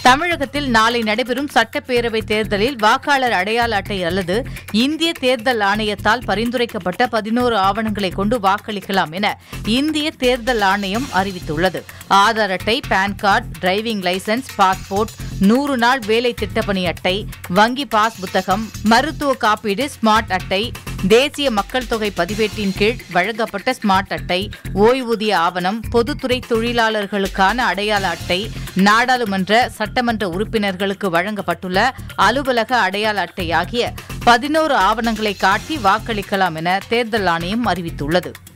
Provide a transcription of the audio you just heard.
தமிழகத்தில் நாளை நடைபெறும் சட்டப்பேரவை தேர்தலில் வாக்காளர் அடையாள அட்டை அல்லது இந்திய தேர்தல் ஆணையத்தால் பரிந்துரைக்கப்பட்ட பதினோரு ஆவணங்களை கொண்டு வாக்களிக்கலாம் என இந்திய தேர்தல் ஆணையம் அறிவித்துள்ளது ஆதார் அட்டை PAN card driving licence passport நூறு நாள் வேலை திட்டப்பணி அட்டை வங்கி பாஸ் புத்தகம் மருத்துவ காப்பீடு ஸ்மார்ட் அட்டை தேசிய மக்கள் தொகை பதிவேட்டின் கீழ் வழங்கப்பட்ட ஸ்மார்ட் அட்டை ஓய்வூதிய ஆவணம் பொதுத்துறை தொழிலாளர்களுக்கான அடையாள அட்டை நாடாளுமன்ற சட்டமன்ற உறுப்பினர்களுக்கு வழங்கப்பட்டுள்ள அலுவலக அடையாள அட்டை ஆகிய பதினோரு ஆவணங்களை காட்டி வாக்களிக்கலாம் என தேர்தல் ஆணையம் அறிவித்துள்ளது